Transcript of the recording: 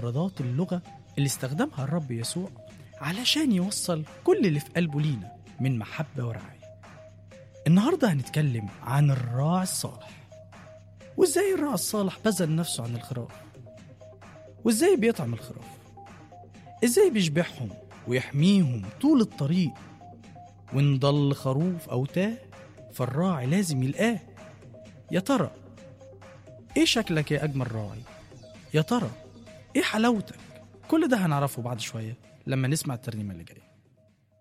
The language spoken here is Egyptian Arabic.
مفردات اللغة اللي استخدمها الرب يسوع علشان يوصل كل اللي في قلبه لينا من محبة ورعاية النهاردة هنتكلم عن الراعي الصالح وازاي الراعي الصالح بذل نفسه عن الخراف وازاي بيطعم الخراف ازاي بيشبعهم ويحميهم طول الطريق وان ضل خروف او تاه فالراعي لازم يلقاه يا ترى ايه شكلك يا اجمل راعي يا ترى ايه حلاوتك كل ده هنعرفه بعد شويه لما نسمع الترنيمه اللي جايه